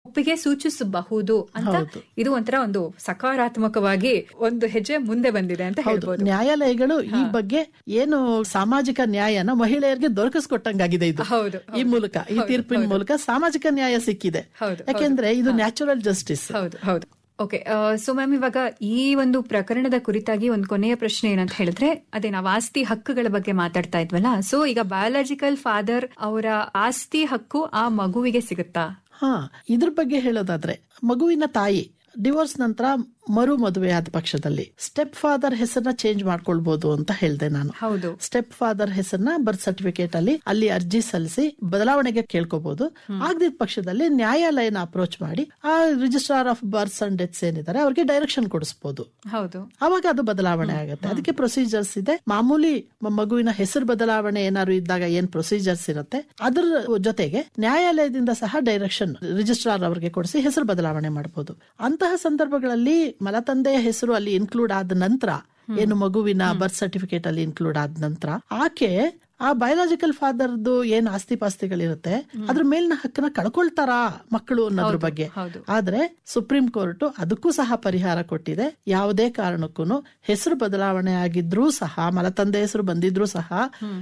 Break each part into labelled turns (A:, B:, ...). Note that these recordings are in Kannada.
A: ಒಪ್ಪಿಗೆ ಸೂಚಿಸಬಹುದು ಅಂತ
B: ಹೌದು.
A: ಇದು ಒಂಥರ ಒಂದು ಸಕಾರಾತ್ಮಕವಾಗಿ ಒಂದು ಹೆಜ್ಜೆ ಮುಂದೆ ಬಂದಿದೆ ಅಂತ
B: ಹೌದು
A: ಹೇಳ್ಬೋದು
B: ನ್ಯಾಯಾಲಯಗಳು ಈ ಬಗ್ಗೆ ಏನು ಸಾಮಾಜಿಕ ನ್ಯಾಯನ ಮಹಿಳೆಯರಿಗೆ ದೊರಕಿಸ್ಕೊಟ್ಟಂಗಾಗಿದೆ ಇದು
A: ಹೌದು,
B: ಈ ಮೂಲಕ ಈ ತೀರ್ಪಿನ ಮೂಲಕ ಸಾಮಾಜಿಕ ನ್ಯಾಯ ಸಿಕ್ಕಿದೆ
A: ಹೌದು,
B: ಯಾಕೆಂದ್ರೆ ಇದು ನ್ಯಾಚುರಲ್ ಜಸ್ಟಿಸ್
A: ಹೌದು ಹೌದು ಓಕೆ ಸೊ ಮ್ಯಾಮ್ ಇವಾಗ ಈ ಒಂದು ಪ್ರಕರಣದ ಕುರಿತಾಗಿ ಒಂದು ಕೊನೆಯ ಪ್ರಶ್ನೆ ಏನಂತ ಹೇಳಿದ್ರೆ ಅದೇ ನಾವು ಆಸ್ತಿ ಹಕ್ಕುಗಳ ಬಗ್ಗೆ ಮಾತಾಡ್ತಾ ಇದ್ವಲ್ಲ ಸೊ ಈಗ ಬಯಾಲಜಿಕಲ್ ಫಾದರ್ ಅವರ ಆಸ್ತಿ ಹಕ್ಕು ಆ ಮಗುವಿಗೆ ಸಿಗುತ್ತಾ
B: ಹಾ ಇದ್ರ ಬಗ್ಗೆ ಹೇಳೋದಾದ್ರೆ ಮಗುವಿನ ತಾಯಿ ಡಿವೋರ್ಸ್ ನಂತರ ಮರು ಮದುವೆ ಆದ ಪಕ್ಷದಲ್ಲಿ ಸ್ಟೆಪ್ ಫಾದರ್ ಹೆಸರನ್ನ ಚೇಂಜ್ ಮಾಡ್ಕೊಳ್ಬಹುದು ಅಂತ ಹೇಳ್ದೆ ನಾನು
A: ಹೌದು
B: ಸ್ಟೆಪ್ ಫಾದರ್ ಹೆಸರನ್ನ ಬರ್ತ್ ಸರ್ಟಿಫಿಕೇಟ್ ಅಲ್ಲಿ ಅಲ್ಲಿ ಅರ್ಜಿ ಸಲ್ಲಿಸಿ ಬದಲಾವಣೆಗೆ ಕೇಳ್ಕೋಬಹುದು ಆಗದಿದ್ದ ಪಕ್ಷದಲ್ಲಿ ನ್ಯಾಯಾಲಯನ ಅಪ್ರೋಚ್ ಮಾಡಿ ಆ registrar of births and deaths ಏನಿದ್ದಾರೆ ಅವ್ರಿಗೆ ಡೈರೆಕ್ಷನ್ ಕೊಡಿಸಬಹುದು
A: ಹೌದು
B: ಅವಾಗ ಅದು ಬದಲಾವಣೆ ಆಗುತ್ತೆ ಅದಕ್ಕೆ ಪ್ರೊಸೀಜರ್ಸ್ ಇದೆ ಮಾಮೂಲಿ ಮ- ಮಗುವಿನ ಹೆಸರು ಬದಲಾವಣೆ ಏನಾದ್ರು ಇದ್ದಾಗ ಏನ್ ಪ್ರೊಸೀಜರ್ಸ್ ಇರುತ್ತೆ ಅದ್ರ ಜೊತೆಗೆ ನ್ಯಾಯಾಲಯದಿಂದ ಸಹ ಡೈರೆಕ್ಷನ್ ರಿಜಿಸ್ಟ್ರಾರ್ ಅವರಿಗೆ ಕೊಡಿಸಿ ಹೆಸರು ಬದಲಾವಣೆ ಮಾಡಬಹುದು ಅಂತಹ ಸಂದರ್ಭಗಳಲ್ಲಿ ಮಲತಂದೆಯ ಹೆಸರು ಅಲ್ಲಿ ಇನ್ಕ್ಲೂಡ್ ಆದ ನಂತರ ಏನು ಮಗುವಿನ ಬರ್ತ್ ಸರ್ಟಿಫಿಕೇಟ್ ಅಲ್ಲಿ ಇನ್ಕ್ಲೂಡ್ ಆದ ನಂತರ ಆಕೆ ಆ ಬಯೋಲಾಜಿಕಲ್ ಫಾದರ್ದು ಏನ್ ಆಸ್ತಿ ಪಾಸ್ತಿಗಳಿರುತ್ತೆ ಅದ್ರ ಮೇಲಿನ ಹಕ್ಕನ್ನ ಕಳ್ಕೊಳ್ತಾರಾ ಮಕ್ಕಳು ಅನ್ನೋದ್ರ ಬಗ್ಗೆ
A: ಹೌದು.
B: ಆದ್ರೆ ಸುಪ್ರೀಂ ಕೋರ್ಟ್ ಅದಕ್ಕೂ ಸಹ ಪರಿಹಾರ ಕೊಟ್ಟಿದೆ ಯಾವುದೇ ಕಾರಣಕ್ಕೂ ಹೆಸರು ಬದಲಾವಣೆ ಆಗಿದ್ರೂ ಸಹ ಮಲತಂದೆ ಹೆಸರು ಬಂದಿದ್ರೂ ಸಹ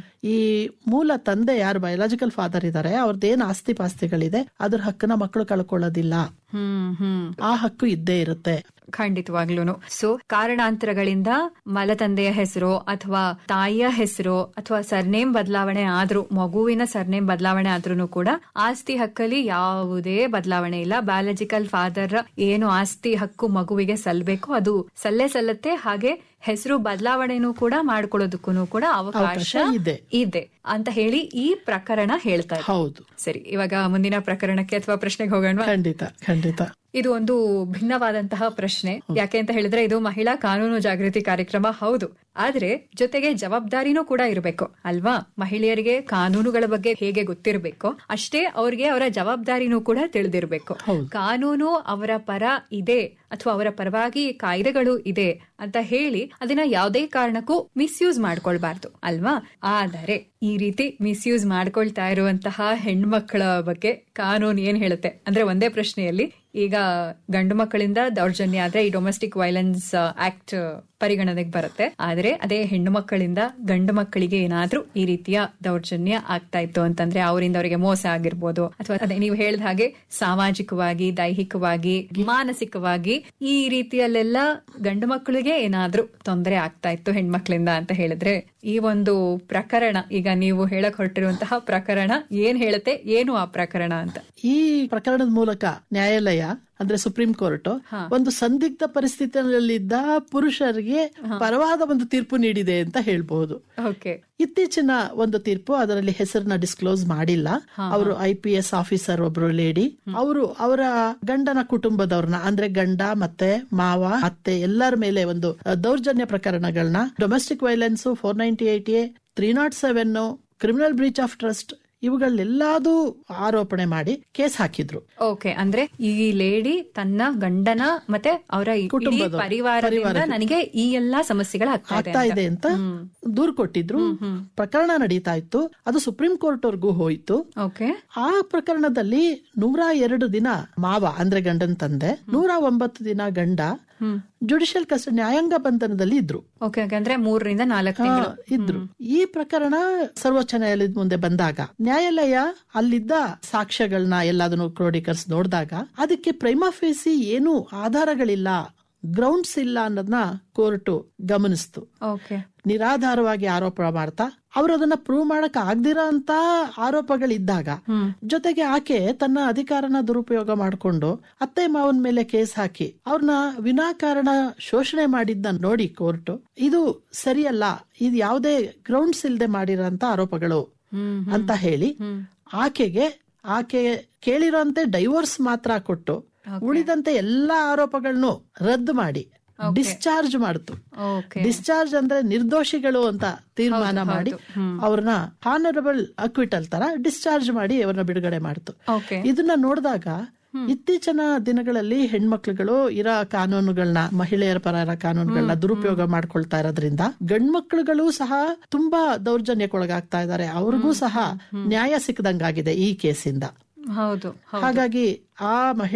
B: ಈ ಮೂಲ ತಂದೆ ಯಾರು ಬಯೋಲಾಜಿಕಲ್ ಫಾದರ್ ಇದ್ದಾರೆ ಅವ್ರದ್ದೇನ್ ಆಸ್ತಿ ಪಾಸ್ತಿಗಳಿದೆ ಅದ್ರ ಹಕ್ಕನ್ನ ಮಕ್ಕಳು ಕಳ್ಕೊಳ್ಳೋದಿಲ್ಲ
A: ಹ್ಮ್ ಹ್ಮ್
B: ಆ ಹಕ್ಕು ಇದ್ದೇ ಇರುತ್ತೆ
A: ಖಂಡಿತವಾಗ್ಲೂನು ಸೊ ಕಾರಣಾಂತರಗಳಿಂದ ಮಲತಂದೆಯ ಹೆಸರು ಅಥವಾ ತಾಯಿಯ ಹೆಸರು ಅಥವಾ ಸರ್ನೇಮ್ ಬದಲಾವಣೆ ಆದ್ರೂ ಮಗುವಿನ ಸರ್ನೇಮ್ ಬದಲಾವಣೆ ಆದ್ರೂ ಕೂಡ ಆಸ್ತಿ ಹಕ್ಕಲ್ಲಿ ಯಾವುದೇ ಬದಲಾವಣೆ ಇಲ್ಲ ಬಯಾಲಜಿಕಲ್ ಫಾದರ್ ಏನು ಆಸ್ತಿ ಹಕ್ಕು ಮಗುವಿಗೆ ಸಲ್ಲಬೇಕು ಅದು ಸಲ್ಲೇ ಸಲ್ಲತ್ತೆ ಹಾಗೆ ಹೆಸರು ಬದಲಾವಣೆನೂ ಕೂಡ ಮಾಡ್ಕೊಳ್ಳೋದಕ್ಕೂ ಕೂಡ ಅವಕಾಶ
B: ಅವಕಾಶ ಇದೆ.
A: ಇದೆ ಅಂತ ಹೇಳಿ ಈ ಪ್ರಕರಣ ಹೇಳ್ತಾ ಇದೆ
B: ಹೌದು
A: ಸರಿ ಇವಾಗ ಮುಂದಿನ ಪ್ರಕರಣಕ್ಕೆ ಅಥವಾ ಪ್ರಶ್ನೆಗೆ ಹೋಗೋಣ
B: ಖಂಡಿತ ಖಂಡಿತ
A: ಇದು ಒಂದು ಭಿನ್ನವಾದಂತಹ ಪ್ರಶ್ನೆ ಯಾಕೆ ಅಂತ ಹೇಳಿದ್ರೆ ಇದು ಮಹಿಳಾ ಕಾನೂನು ಜಾಗೃತಿ ಕಾರ್ಯಕ್ರಮ ಹೌದು ಆದ್ರೆ ಜೊತೆಗೆ ಜವಾಬ್ದಾರಿನೂ ಕೂಡ ಇರಬೇಕು ಅಲ್ವಾ ಮಹಿಳೆಯರಿಗೆ ಕಾನೂನುಗಳ ಬಗ್ಗೆ ಹೇಗೆ ಗೊತ್ತಿರಬೇಕು ಅಷ್ಟೇ ಅವ್ರಿಗೆ ಅವರ ಜವಾಬ್ದಾರಿನೂ ಕೂಡ ತಿಳಿದಿರಬೇಕು ಕಾನೂನು ಅವರ ಪರ ಇದೆ ಅಥವಾ ಅವರ ಪರವಾಗಿ ಕಾಯ್ದೆಗಳು ಇದೆ ಅಂತ ಹೇಳಿ ಅದನ್ನ ಯಾವುದೇ ಕಾರಣಕ್ಕೂ ಮಿಸ್ಯೂಸ್ ಮಾಡ್ಕೊಳ್ಬಾರ್ದು ಅಲ್ವಾ ಆದರೆ ಈ ರೀತಿ ಮಿಸ್ಯೂಸ್ ಮಾಡ್ಕೊಳ್ತಾ ಇರುವಂತಹ ಹೆಣ್ಮಕ್ಳ ಬಗ್ಗೆ ಕಾನೂನು ಏನ್ ಹೇಳುತ್ತೆ ಅಂದ್ರೆ ಒಂದೇ ಪ್ರಶ್ನೆಯಲ್ಲಿ ಈಗ ಗಂಡು ಮಕ್ಕಳಿಂದ ದೌರ್ಜನ್ಯ ಆದ್ರೆ ಈ ಡೊಮೆಸ್ಟಿಕ್ ವೈಲೆನ್ಸ್ ಆಕ್ಟ್ ಪರಿಗಣನೆಗೆ ಬರುತ್ತೆ ಆದ್ರೆ ಅದೇ ಹೆಣ್ಣು ಮಕ್ಕಳಿಂದ ಗಂಡು ಮಕ್ಕಳಿಗೆ ಏನಾದ್ರೂ ಈ ರೀತಿಯ ದೌರ್ಜನ್ಯ ಆಗ್ತಾ ಇತ್ತು ಅಂತಂದ್ರೆ ಅವರಿಂದ ಅವರಿಗೆ ಮೋಸ ಆಗಿರ್ಬೋದು ಅಥವಾ ಅದೇ ನೀವು ಹೇಳಿದ ಹಾಗೆ ಸಾಮಾಜಿಕವಾಗಿ ದೈಹಿಕವಾಗಿ ಮಾನಸಿಕವಾಗಿ ಈ ರೀತಿಯಲ್ಲೆಲ್ಲ ಗಂಡು ಮಕ್ಕಳಿಗೆ ಏನಾದ್ರೂ ತೊಂದರೆ ಆಗ್ತಾ ಇತ್ತು ಹೆಣ್ಮಕ್ಳಿಂದ ಅಂತ ಹೇಳಿದ್ರೆ ಈ ಒಂದು ಪ್ರಕರಣ ಈಗ ನೀವು ಹೇಳಕ್ ಹೊರಟಿರುವಂತಹ ಪ್ರಕರಣ ಏನ್ ಹೇಳುತ್ತೆ ಏನು ಆ ಪ್ರಕರಣ ಅಂತ
B: ಈ ಪ್ರಕರಣದ ಮೂಲಕ ನ್ಯಾಯಾಲಯ ಅಂದ್ರೆ ಸುಪ್ರೀಂ ಕೋರ್ಟ್ ಒಂದು ಸಂದಿಗ್ಧ ಪರಿಸ್ಥಿತಿಯಲ್ಲಿದ್ದ ಪುರುಷರಿಗೆ ಪರವಾದ ಒಂದು ತೀರ್ಪು ನೀಡಿದೆ ಅಂತ ಹೇಳ್ಬಹುದು
A: ಓಕೆ
B: ಇತ್ತೀಚಿನ ಒಂದು ತೀರ್ಪು ಅದರಲ್ಲಿ ಹೆಸರನ್ನ ಡಿಸ್ಕ್ಲೋಸ್ ಮಾಡಿಲ್ಲ ಅವರು ಐ ಪಿ ಎಸ್ ಆಫೀಸರ್ ಒಬ್ರು ಲೇಡಿ ಅವರು ಅವರ ಗಂಡನ ಕುಟುಂಬದವ್ರನ್ನ ಅಂದ್ರೆ ಗಂಡ ಮತ್ತೆ ಮಾವ ಅತ್ತೆ ಎಲ್ಲರ ಮೇಲೆ ಒಂದು ಅ, ದೌರ್ಜನ್ಯ ಪ್ರಕರಣಗಳನ್ನ domestic violence four ninety eight A three naught seven criminal breach of trust ಇವುಗಳೆಲ್ಲಾದು ಆರೋಪಣೆ ಮಾಡಿ ಕೇಸ್ ಹಾಕಿದ್ರು
A: ಓಕೆ ಅಂದ್ರೆ ಈ ಲೇಡಿ ತನ್ನ ಗಂಡನ ಮತ್ತೆ ಅವರ ಇಡೀ
B: ಕುಟುಂಬದವ್ರು,
A: ಪರಿವಾರದಿಂದ
B: ಪರಿವಾರದ.
A: ನನಗೆ ಈ ಎಲ್ಲಾ ಸಮಸ್ಯೆಗಳು ಆಗ್ತಾ
B: ಆಗ್ತಾ
A: ಇದೆ
B: ಇದೆ ಅಂತ ದೂರು ಕೊಟ್ಟಿದ್ರು ಪ್ರಕರಣ ನಡೀತಾ ಇತ್ತು ಅದು ಸುಪ್ರೀಂ ಕೋರ್ಟ್ ವರ್ಗೂ ಹೋಯ್ತು
A: ಓಕೆ
B: ಆ ಪ್ರಕರಣದಲ್ಲಿ ನೂರ ಎರಡು ದಿನ ಮಾವ ಅಂದ್ರೆ ಗಂಡನ ತಂದೆ ನೂರ ಒಂಬತ್ತು ದಿನ ಗಂಡ ಜುಡಿಷಿಯಲ್ ಕಸ್ಟಡಿ ನ್ಯಾಯಾಂಗ ಬಂಧನದಲ್ಲಿ ಇದ್ರು
A: ಓಕೆ ಅಂದ್ರೆ ಮೂರರಿಂದ ನಾಲ್ಕು
B: ಆ,
A: ತಿಂಗಳು
B: ಇದ್ರು ಈ ಪ್ರಕರಣ ಸರ್ವೋಚ್ಚ ನ್ಯಾಯಾಲಯದ ಮುಂದೆ ಬಂದಾಗ ನ್ಯಾಯಾಲಯ ಅಲ್ಲಿದ್ದ ಸಾಕ್ಷ್ಯಗಳನ್ನ ಎಲ್ಲದನ್ನು ಕ್ರೋಡಿಕರ್ಸ್ ನೋಡಿದಾಗ ಅದಕ್ಕೆ ಪ್ರೈಮಾಫೇಸಿ ಏನು ಆಧಾರಗಳಿಲ್ಲ ಗ್ರೌಂಡ್ಸ್ ಇಲ್ಲ ಅನ್ನೋದನ್ನ ಕೋರ್ಟ್ ಗಮನಿಸ್ತು
A: ಓಕೆ
B: ನಿರಾಧಾರವಾಗಿ ಆರೋಪ ಮಾಡ್ತಾ ಅವ್ರು ಅದನ್ನ ಪ್ರೂವ್ ಮಾಡಕ್ ಆಗ್ದಿರೋ ಅಂತ ಆರೋಪಗಳಿದ್ದಾಗ ಜೊತೆಗೆ ಆಕೆ ತನ್ನ ಅಧಿಕಾರನ ದುರುಪಯೋಗ ಮಾಡಿಕೊಂಡು ಅತ್ತೆ ಮಾವನ ಮೇಲೆ ಕೇಸ್ ಹಾಕಿ ಅವ್ರನ್ನ ವಿನಾಕಾರಣ ಶೋಷಣೆ ಮಾಡಿದ್ದ ನೋಡಿ ಕೋರ್ಟ್ ಇದು ಸರಿಯಲ್ಲ ಇದು ಯಾವುದೇ ಗ್ರೌಂಡ್ಸ್ ಇಲ್ಲದೆ ಮಾಡಿರೋಂತ ಆರೋಪಗಳು ಅಂತ ಹೇಳಿ ಆಕೆಗೆ ಆಕೆ ಕೇಳಿರೋಂತೆ ಡೈವೋರ್ಸ್ ಮಾತ್ರ ಕೊಟ್ಟು ಉಳಿದಂತೆ ಎಲ್ಲಾ ಆರೋಪಗಳನ್ನು ರದ್ದು ಮಾಡಿ ಡಿಸ್ಚಾರ್ಜ್ ಮಾಡ್ತು
A: ಓಕೆ
B: ಡಿಸ್ಚಾರ್ಜ್ ಅಂದ್ರೆ ನಿರ್ದೋಷಿಗಳು ಅಂತ ತೀರ್ಮಾನ ಮಾಡಿ ಅವ್ರನ್ನ ಹಾನರಬಲ್ ಅಕ್ವಿಟಲ್ ತರ ಡಿಸ್ಚಾರ್ಜ್ ಮಾಡಿ ಅವ್ರನ್ನ ಬಿಡುಗಡೆ ಮಾಡ್ತು
A: ಓಕೆ
B: ಇದನ್ನ ನೋಡಿದಾಗ ಇತ್ತೀಚಿನ ದಿನಗಳಲ್ಲಿ ಹೆಣ್ಮಕ್ಳುಗಳು ಇರೋ ಕಾನೂನುಗಳನ್ನ ಮಹಿಳೆಯರ ಪರ ಕಾನೂನುಗಳನ್ನ ದುರುಪಯೋಗ ಮಾಡ್ಕೊಳ್ತಾ ಇರೋದ್ರಿಂದ ಗಂಡ್ಮಕ್ಳುಗಳು ಸಹ ತುಂಬಾ ದೌರ್ಜನ್ಯಕ್ಕೊಳಗಾಗ್ತಾ ಇದ್ದಾರೆ ಅವ್ರಿಗೂ ಸಹ ನ್ಯಾಯ ಸಿಕ್ಕದಂಗಾಗಿದೆ ಈ ಕೇಸಿಂದ
A: ಹೌದು
B: ಹಾಗಾಗಿ ಆ ಮಹಿಳೆ